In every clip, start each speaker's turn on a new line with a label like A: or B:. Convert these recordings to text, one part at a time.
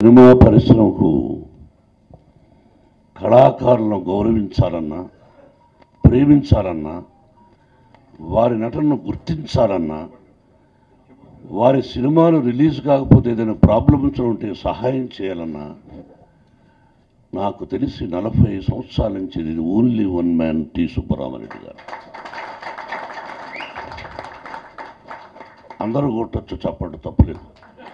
A: Cinema పరిశ్రమకు కళాకారులను గౌరవించాలన్నా ప్రేమించాలన్నా వారి నటనను గుర్తించాలన్నా వారి సినిమాలు రిలీజ్ కాకపోతే ఏదైనా ప్రాబ్లమ్స్ ఉంటే సహాయం చేయాలన్నా నాకు తెలిసి నలభై సంవత్సరాల నుంచి ఇది only one man T Subbaramireddy గారు అందరూ కొట్టచ్చు చప్పట్టు తప్పలేదు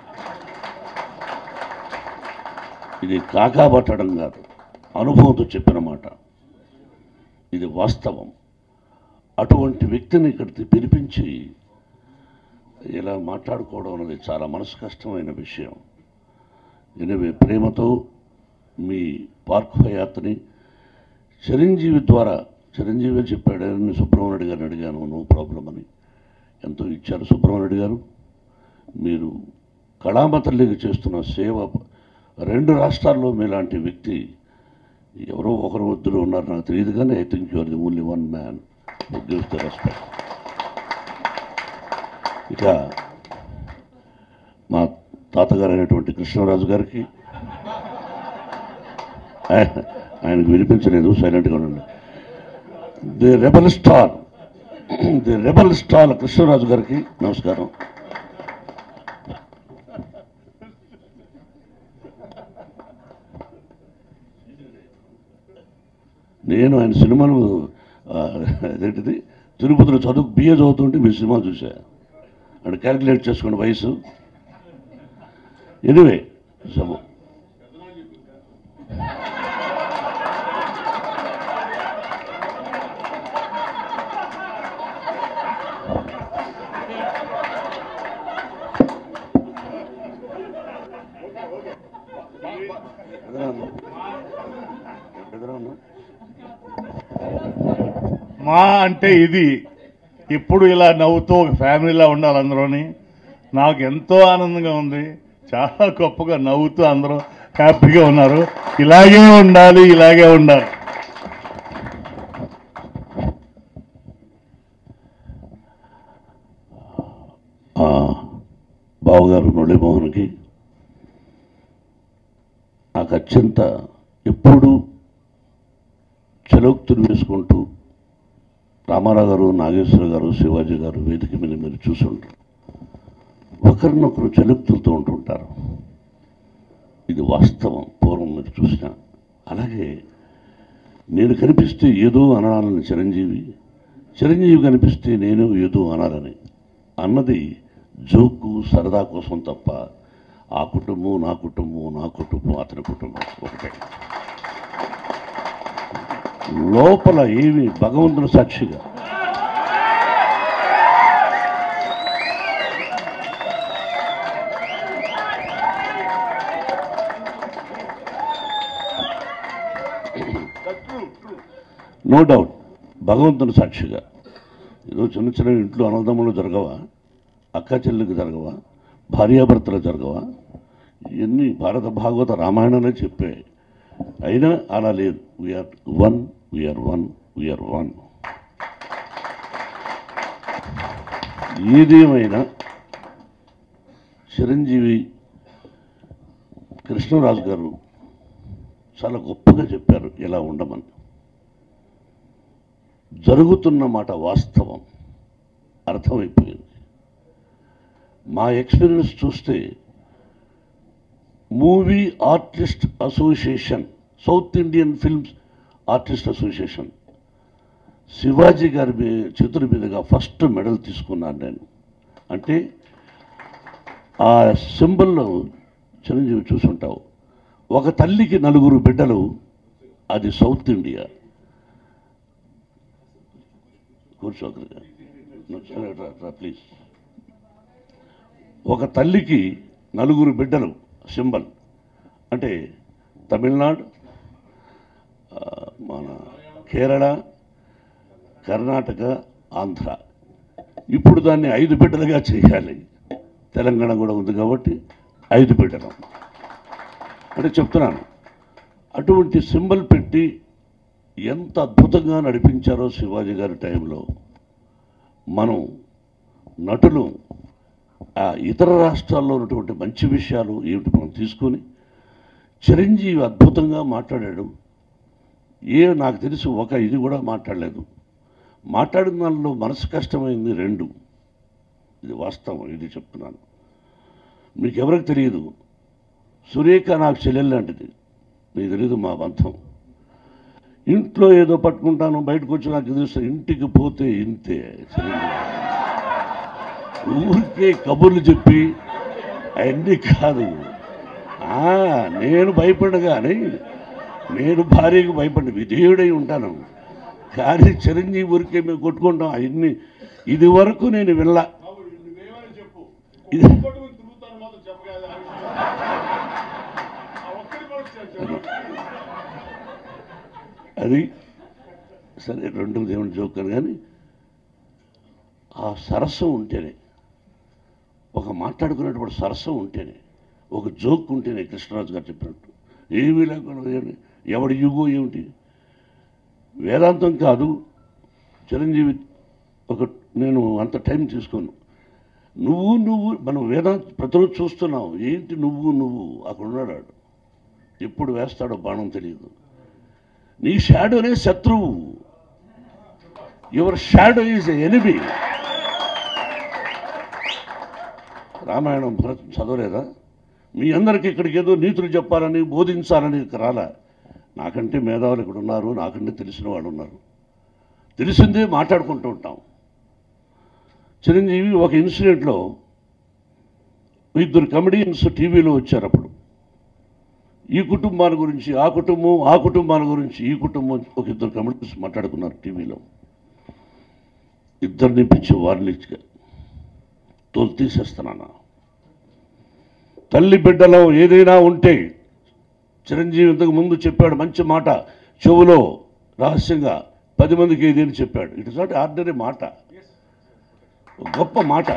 A: ఇది కాకాబట్టడం కాదు అనుభవంతో చెప్పిన మాట ఇది వాస్తవం అటువంటి వ్యక్తిని ఇక్కడికి పిలిపించి ఇలా మాట్లాడుకోవడం అనేది చాలా మనసు కష్టమైన విషయం ఎనివే ప్రేమతో మీ పార్క్ హయాత్ని చిరంజీవి ద్వారా చిరంజీవి చెప్పాడు నేను సుబ్రహ్మణ్యుడి గారిని అడిగాను నో ప్రాబ్లం అని ఎంతో ఇచ్చారు సుబ్రహ్మణ్యుడి గారు మీరు కళామ తల్లికి చేస్తున్న సేవ రెండు రాష్ట్రాల్లో మీలాంటి వ్యక్తి ఎవరో ఒకరు వద్దులు ఉన్నారు నాకు తెలియదు కానీ I think your the only one man gives the respect ఇక మా తాతగారు అయినటువంటి కృష్ణరాజు గారికి ఆయన- ఆయనకు వినిపించలేదు సైలెంట్గా ఉండండి the rebel star the rebel star Krishnaraju గారికి నమస్కారం నేను ఆయన సినిమాలు ఆ, అదేంటిది తిరుపతిలో చదువు బిఏ చదువుతుంటే మీ సినిమా చూసా అంటే క్యాలిక్యులేట్ చేసుకోండి వయసు ఎనివే సబు ఎదురా ఉన్నా
B: మా అంటే ఇది ఇప్పుడు ఇలా నవ్వుతూ ఒక ఫ్యామిలీలా ఉండాలి అందరూని నాకు ఎంతో ఆనందంగా ఉంది చాలా గొప్పగా నవ్వుతూ అందరూ హ్యాపీగా ఉన్నారు ఇలాగే ఉండాలి ఇలాగే ఉండాలి
A: ఆ, బావగారు మురళీమోహన్కి నాకు అత్యంత ఎప్పుడు చలోక్తులు వేసుకుంటూ రామారావు గారు నాగేశ్వర గారు శివాజీ గారు వేదిక మీద మీరు చూసుంటారు ఒకరినొకరు చలుక్తులతో ఉంటుంటారు ఇది వాస్తవం పూర్వం మీరు చూసిన అలాగే నేను కనిపిస్తే ఏదో అనాలని చిరంజీవి చిరంజీవి కనిపిస్తే నేను ఏదో అనాలని అన్నది జోకు సరదా కోసం తప్ప ఆ కుటుంబం నా కుటుంబం నా కుటుంబం అతని కుటుంబం ఒకటే లోపల ఏమి భగవంతుని సాక్షిగా నో డౌట్ భగవంతుని సాక్షిగా ఏదో చిన్న చిన్న ఇంట్లో అన్నదమ్ములు జరగవా అక్క చెల్లికి జరగవా భార్యాభర్తలు జరగవా ఇవన్నీ భారత భాగవత రామాయణాలే చెప్పే అయినా అలా లేదు VR one VR one VR one ఏదేమైనా చిరంజీవి కృష్ణరాజు గారు చాలా గొప్పగా చెప్పారు ఇలా ఉండమని జరుగుతున్న మాట వాస్తవం అర్థమైపోయింది మా ఎక్స్పీరియన్స్ చూస్తే movie artist association south Indian films artist association Sivaji గారి మీ చేతుల మీదుగా ఫస్ట్ మెడల్ తీసుకున్నాను నేను అంటే ఆ సింబల్లో చిరంజీవి చూసుంటావు ఒక తల్లికి నలుగురు బిడ్డలు అది సౌత్ ఇండియా కూర్చోకరుగా ప్లీజ్ ఒక తల్లికి నలుగురు బిడ్డలు సింబల్ అంటే తమిళనాడు ఆ, మన కేరళ కర్ణాటక ఆంధ్ర ఇప్పుడు దాన్ని ఐదు బిడ్డలుగా చేయాలి తెలంగాణ కూడా ఉంది కాబట్టి ఐదు బిడ్డలు అంటే చెప్తున్నాను అటువంటి సింబల్ పెట్టి ఎంత అద్భుతంగా నడిపించారో శివాజీ గారి టైంలో మనం నటులు ఆ ఇతర రాష్ట్రాల్లో ఉన్నటువంటి మంచి విషయాలు ఏమిటి మనం తీసుకొని చిరంజీవి అద్భుతంగా మాట్లాడాడు ఏ నాకు తెలిసి ఒక ఇది కూడా మాట్లాడలేదు మాట్లాడిన దానిలో మనసు కష్టమైంది రెండు ఇది వాస్తవం ఇది చెప్తున్నాను మీకు ఎవరికి తెలియదు సురేఖ నాకు చెల్లెలు లాంటిది మీకు తెలియదు మా బంధం ఇంట్లో ఏదో పట్టుకుంటాను బయటకు వచ్చి నాకు తెలుసు ఇంటికి పోతే ఇంతే చిరంజీవి. ఊరికే కబుర్లు చెప్పి అవన్నీ కాదు ఆ, నేను భయపడను కానీ నేను భార్యకు భయపడి విధేయుడై ఉంటాను కానీ చిరంజీవి ఊరికే మేము కొట్టుకుంటాం అవన్నీ ఇది వరకు నేను వెళ్ళా
B: నువ్వేమైనా చెప్పు
A: ఇది
B: కొట్టుకుని తిరుగుతాను మాత్రం చెప్పగలదా ఆ ఒక్కడి కూడా చెప్పు.
A: అది సరే రెండు దేవుని జోకర్ కానీ ఆ సరస్సం ఉంటేనే ఒక మాట్లాడుకునేటువంటి సరస్సం ఉంటేనే ఒక జోక్ ఉంటేనే కృష్ణరాజు గారు చెప్పినట్టు ఏమీ లేకుండా ఏమి- ఎవడి యుగో ఏమిటి వేదాంతం కాదు చిరంజీవి ఒక నేను అంత టైం తీసుకోను నువ్వు నువ్వు మనం వేదాంత ప్రతిరోజు చూస్తున్నావు ఏంటి నువ్వు నువ్వు అక్కడ ఉన్నాడు వాడు. ఎప్పుడు వేస్తాడో బాణం తెలియదు నీ షాడోనే శత్రువు your shadow is enemy Ramayanam Bharat చదవలేదా మీ అందరికీ ఇక్కడికి ఏదో నీతులు చెప్పాలని బోధించాలని ఇక్కడ రాలా నాకంటే మేధావులు ఇక్కడ ఉన్నారు నాకంటే తెలిసిన వాళ్ళు ఉన్నారు తెలిసిందే మాట్లాడుకుంటూ ఉంటాం చిరంజీవి ఒక ఇన్సిడెంట్లో ఇద్దరు కమెడియన్స్ టీవీలో వచ్చారు అప్పుడు ఈ కుటుంబాల గురించి ఆ కుటుంబం ఆ కుటుంబాల గురించి ఈ కుటుంబం ఒక ఇద్దరు కమిటీస్ మాట్లాడుకున్నారు టీవీలో ఇద్దరిని పిచ్చి వార్నిచ్గా తోలు తీసేస్తున్నాను తల్లి బిడ్డలో ఏదైనా ఉంటే చిరంజీవి ఇంతకు ముందు చెప్పాడు మంచి మాట చెవులో రహస్యంగా పది మందికి ఏదేని చెప్పాడు ఇట్ ఇస్ నాట్ ఆర్డినరీ మాట ఒక గొప్ప మాట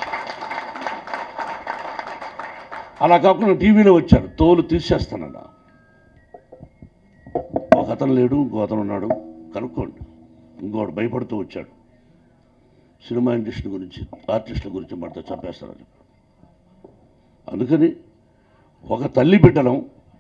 A: అలా కాకుండా టీవీలో వచ్చాడు తోలు తీసేస్తానన్నా ఒక అతను లేడు ఇంకో అతను ఉన్నాడు కనుక్కోండి ఇంకోటి భయపడుతూ వచ్చాడు సినిమా ఇండస్ట్రీ గురించి ఆర్టిస్టుల గురించి మనతో చంపేస్తారని అందుకని ఒక తల్లి బిడ్డలం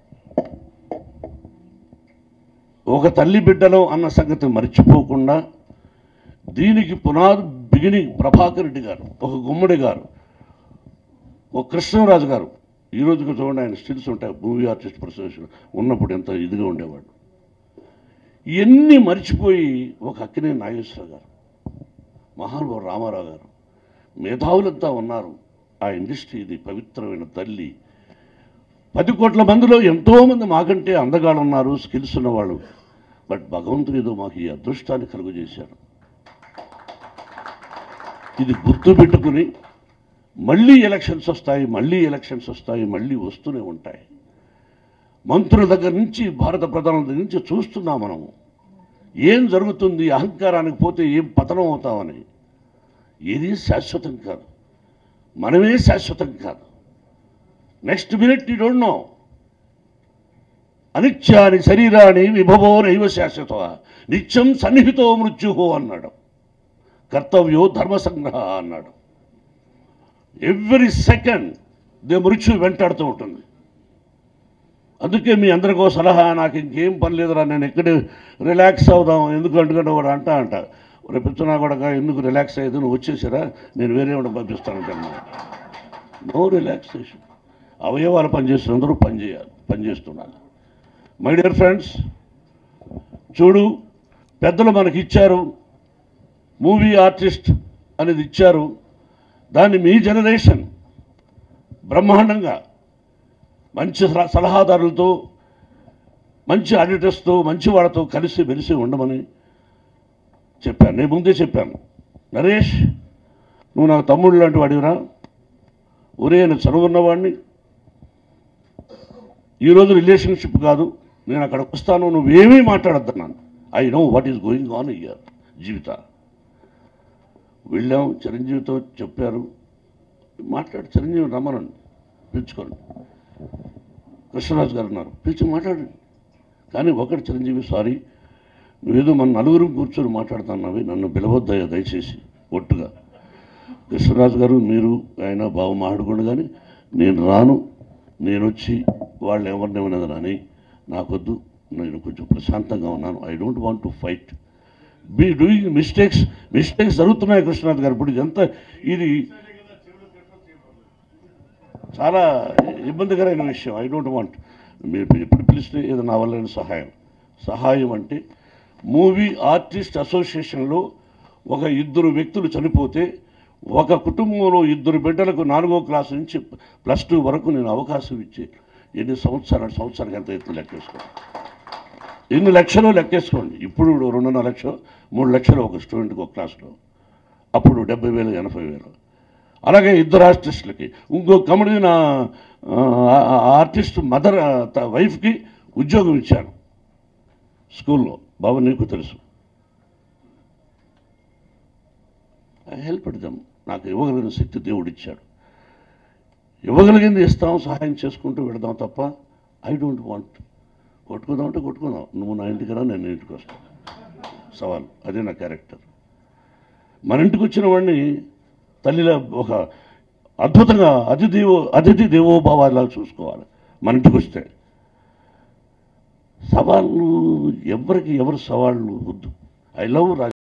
A: ఒక తల్లి బిడ్డలం అన్న సంగతి మర్చిపోకుండా దీనికి పునాది బిగినింగ్ ప్రభాకర్ రెడ్డి గారు ఒక గుమ్మడి గారు ఒక కృష్ణరాజు గారు ఈ రోజుకి చూడండి ఆయన స్టిల్స్ ఉంటాయి మూవీ ఆర్టిస్ట్ అసోసియేషన్ ఉన్నప్పుడు ఎంత ఇదిగా ఉండేవాడు ఇవన్నీ మర్చిపోయి ఒక అక్కినే నాగేశ్వరరావు గారు మహానుభావు రామారావు గారు మేధావులంతా ఉన్నారు ఆ ఇండస్ట్రీ ఇది పవిత్రమైన తల్లి పది కోట్ల మందిలో ఎంతోమంది మాకంటే అందగాళ్ళు ఉన్నారు స్కిల్స్ ఉన్నవాళ్ళు బట్ భగవంతుడు ఏదో మాకు ఈ అదృష్టాన్ని కలుగజేశాడు ఇది గుర్తు పెట్టుకుని మళ్ళీ ఎలక్షన్స్ వస్తాయి మళ్ళీ ఎలక్షన్స్ వస్తాయి మళ్ళీ వస్తూనే ఉంటాయి మంత్రుల దగ్గర నుంచి భారత ప్రధానుల దగ్గర నుంచి చూస్తున్నాం మనము ఏం జరుగుతుంది అహంకారానికి పోతే ఏం పతనం అవుతామని ఏది శాశ్వతం కాదు మనమే శాశ్వతం కాదు next minute you don't know అనిత్యాని శరీరాన్ని విభవో నైవ శాశ్వత నిత్యం సన్నిహితో మృత్యు అన్నాడు కర్తవ్యో ధర్మ సంగ్రహ అన్నాడు ఎవ్రీ సెకండ్ దే మృత్యు వెంటాడుతూ ఉంటుంది అందుకే మీ అందరికో సలహా నాకు ఇంకేం పని లేదురా నేను ఎక్కడే రిలాక్స్ అవుదాం ఎందుకు ఎందుకంటే వాడు అంటా అంట రేపు ఇస్తున్నా కూడా ఎందుకు రిలాక్స్ అయ్యేది నువ్వు వచ్చేసారా నేను వేరే వాడు పంపిస్తాను నో రిలాక్సేషన్ అవయవాలు పనిచేస్తున్నందరూ పనిచేయాలి పనిచేస్తున్నారు మై డియర్ ఫ్రెండ్స్ చూడు పెద్దలు మనకి ఇచ్చారు మూవీ ఆర్టిస్ట్ అనేది ఇచ్చారు దాన్ని మీ జనరేషన్ బ్రహ్మాండంగా మంచి సల- సలహాదారులతో మంచి ఆడిటర్స్తో మంచి వాళ్ళతో కలిసి మెలిసి ఉండమని చెప్పాను నేను ముందే చెప్పాను నరేష్ నువ్వు నాకు తమ్ముడు లాంటి వాడివిరా ఒరే నేను చదువున్నవాడిని ఈరోజు రిలేషన్షిప్ కాదు నేను అక్కడికి వస్తాను నువ్వేమీ మాట్లాడద్దన్నాను I know what is going on ఇయర్ జీవిత వెళ్ళాం చిరంజీవితో చెప్పారు మాట్లాడు చిరంజీవి రమ్మనండి పిలుచుకోండి కృష్ణరాజు గారు ఉన్నారు పిలిచి మాట్లాడండి కానీ ఒకటి చిరంజీవి సారీ నువ్వేదో మన నలుగురు కూర్చొని మాట్లాడుతున్నావి నన్ను పిలవద్దయ్యా దయచేసి ఒట్టుగా కృష్ణరాజు గారు మీరు ఆయన బాగా మాట్లాడుకోండి కానీ నేను రాను నేను వచ్చి వాళ్ళు ఎవరిని ఉన్నదని నాకొద్దు నేను కొంచెం ప్రశాంతంగా ఉన్నాను I don't want to fight be doing mistakes mistakes జరుగుతున్నాయి కృష్ణనాథ్ గారు ఇప్పుడు ఇదంతా ఇది చాలా ఇబ్బందికరమైన విషయం ఐ డోంట్ వాంట్ మీరు ఎప్పుడు పిలిస్తే ఏదో నా వల్ల సహాయం సహాయం అంటే మూవీ ఆర్టిస్ట్ అసోసియేషన్లో ఒక ఇద్దరు వ్యక్తులు చనిపోతే ఒక కుటుంబంలో ఇద్దరు బిడ్డలకు నాలుగో క్లాస్ నుంచి ప్లస్ టూ వరకు నేను అవకాశం ఇచ్చి ఎన్ని సంవత్సరాలు సంవత్సరానికి ఎంత ఎత్తు లెక్కేసుకోండి ఎన్ని లక్షలు లెక్కేసుకోండి ఇప్పుడు రెండున్నర లక్షలు మూడు లక్షలు ఒక స్టూడెంట్కి ఒక క్లాస్లో అప్పుడు డెబ్బై వేలు ఎనభై వేలు అలాగే ఇద్దరు ఆర్టిస్టులకి ఇంకో కమెడీ నా ఆర్టిస్ట్ మదర్ వైఫ్కి ఉద్యోగం ఇచ్చాను స్కూల్లో బాబు నీకు తెలుసు ఐ హెల్ప్ దమ్ నాకు ఇవ్వగలిగిన శక్తి దేవుడు ఇచ్చాడు ఇవ్వగలిగింది ఇస్తాం సహాయం చేసుకుంటూ పెడదాం తప్ప ఐ డోంట్ వాంట్ కొట్టుకుందాం అంటే కొట్టుకుందాం నువ్వు నా ఇంటికి రా నేను నీ ఇంటికి వస్తాను సవాల్ అదే నా క్యారెక్టర్ మన ఇంటికి వచ్చిన వాడిని తల్లిలా ఒక అద్భుతంగా అతిథి అతిథి దేవోభావాలా చూసుకోవాలి మన ఇంటికి వస్తే సవాళ్ళు ఎవరికి ఎవరు సవాళ్ళు వద్దు ఐ లవ్ రాజ